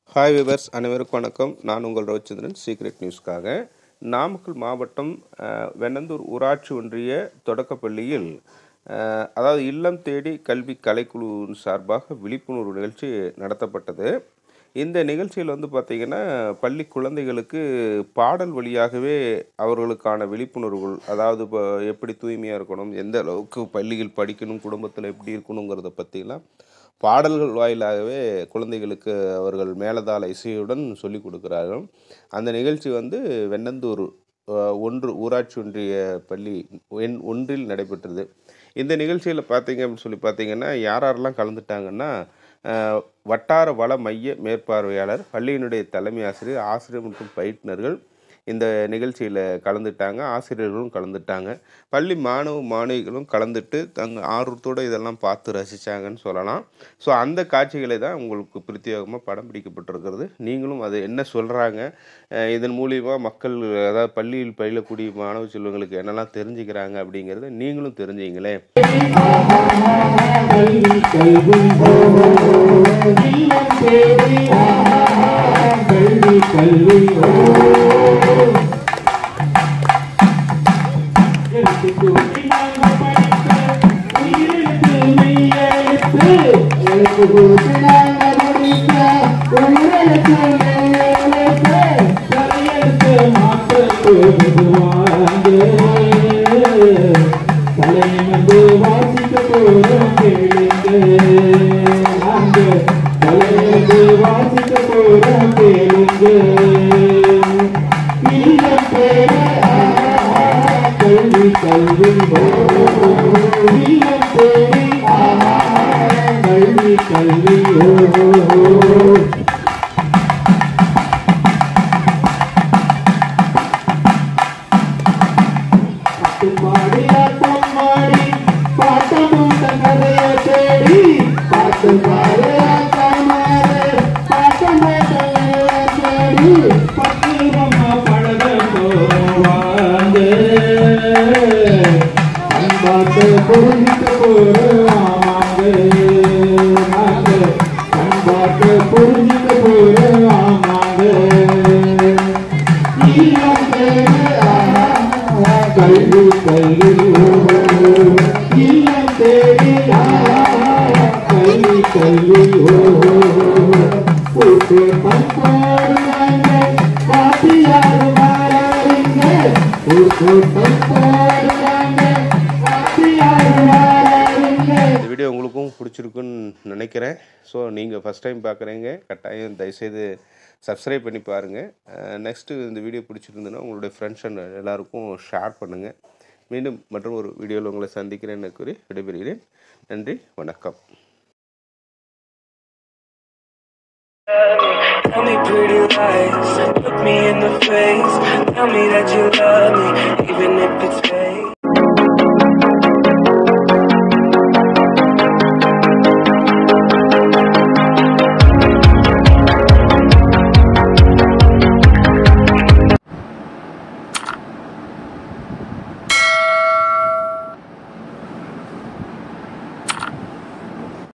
Hi viewers அனைவருக்கும் வணக்கம் நான் உங்கள் ரவிச்சந்திரன் சீக்ரெட் நியூஸ்க்காக நாமக்கல் மாவட்டம் அஹ், வெண்ணந்தூர் ஊராட்சி ஒன்றிய தொடக்கப்பள்ளியில் அஹ், அதாவது இல்லம் தேடி கல்வி கலைக்குழு சார்பாக விழிப்புணர்வு நிகழ்ச்சி நடத்தப்பட்டது இந்த நிகழ்ச்சியில் வந்து பார்த்திங்கன்னா பள்ளி குழந்தைகளுக்கு பாடல் வழியாகவே அவர்களுக்கான விழிப்புணர்வுகள் அதாவது இப்போ எப்படி தூய்மையாக இருக்கணும் எந்த அளவுக்கு பள்ளியில் படிக்கணும் குடும்பத்தில் எப்படி இருக்கணுங்கிறத பற்றிலாம் பாடல்கள் வாயிலாகவே குழந்தைகளுக்கு அவர்கள் மேலதாள இசையுடன் சொல்லிக் கொடுக்கிறார்கள் அந்த நிகழ்ச்சி வந்து வெண்ணந்தூர் அஹ், ஒன்று ஊராட்சி ஒன்றிய பள்ளி எண் ஒன்றில் நடைபெற்றது இந்த நிகழ்ச்சியில் பார்த்தீங்க அப்படின்னு சொல்லி பார்த்தீங்கன்னா யார் யாரெல்லாம் கலந்துட்டாங்கன்னா அஹ், வட்டார வள மைய மேற்பார்வையாளர் பள்ளியினுடைய தலைமை ஆசிரியர் ஆசிரியர் மற்றும் பயிற்றுனர்கள் இந்த நிகழ்ச்சியில் கலந்துட்டாங்க ஆசிரியர்களும் கலந்துட்டாங்க பள்ளி மாணவ மாணவிகளும் கலந்துட்டு தங்க ஆர்வத்தோடு இதெல்லாம் பார்த்து ரசித்தாங்கன்னு சொல்லலாம் ஸோ அந்த காட்சிகளை தான் உங்களுக்கு பிரத்யேகமாக படம் பிடிக்கப்பட்டிருக்கிறது நீங்களும் அது என்ன சொல்கிறாங்க இதன் மூலிமா மக்கள் அதாவது பள்ளியில் பயிலக்கூடிய மாணவ செல்வங்களுக்கு என்னெல்லாம் தெரிஞ்சுக்கிறாங்க அப்படிங்கிறத நீங்களும் தெரிஞ்சுங்களே கல்வி கல்வி இல்லம் தேடி கல்வி கல்வி எழுத்து கூட்டி நாங்கள் படிக்க உயிரெழுத்து மெய்யெழுத்து எழுத்து கூட்டி நாங்கள் படிக்க உயிரெழுத்து மெய்யெழுத்து தலையெழுத்து மாற்றத்து மெதுவாங்க தலைநிமிர்ந்து வாசிக்க போறோம் கேளுங்க நாங்க தலைநிமிர்ந்து வாசிக்க போறோம் கேளுங்க இல்லம் பேரு ஆஹா, கல்வி கல்வி ஓ, இல்லம் பேரு ஆஹா, கல்வி கல்வி ஓ பாடி ஆட்டம் மாடி பாட்டம் கதைய தேடி பாட்டு பாடு ஆட்டம் மாறு பாட்டம் தேடி பக்குவமா பழக போவாங்க அன்பாட்டு புரிஞ்சுக்க போறாங்க நாங்க அன்பாட்டு புரிஞ்சுக்க போறாங்க இல்லம் தேடு ஆஹா, கல்வி கல்வி ஓ, இல்லம் தேடி ஆஹா, கல்வி கல்வி ஓ கூட்டு பண்பாடுவாங்க பாட்டியாரு மாறாருங்க கூட்டு பண்பாடுவாங்க பாட்டியாரு மாறாருங்க இந்த வீடியோ உங்களுக்கும் பிடிச்சிருக்குன்னு நினைக்கிறேன் ஸோ நீங்கள் ஃபஸ்ட் டைம் பார்க்குறீங்க கட்டாயம் தயவுசெய்து சப்ஸ்கிரைப் பண்ணி பாருங்கள் நெக்ஸ்ட்டு இந்த வீடியோ பிடிச்சிருந்ததுன்னா உங்களுடைய ஃப்ரெண்ட்ஸ் அண்ட் எல்லாருக்கும் ஷேர் பண்ணுங்கள் மீண்டும் மற்றும் ஒரு வீடியோவில் உங்களை சந்திக்கிறேன்னு கூறி விடைபெறுகிறேன் நன்றி வணக்கம் Tell me pretty lies, look me in the face. Tell me that you love me, even if it's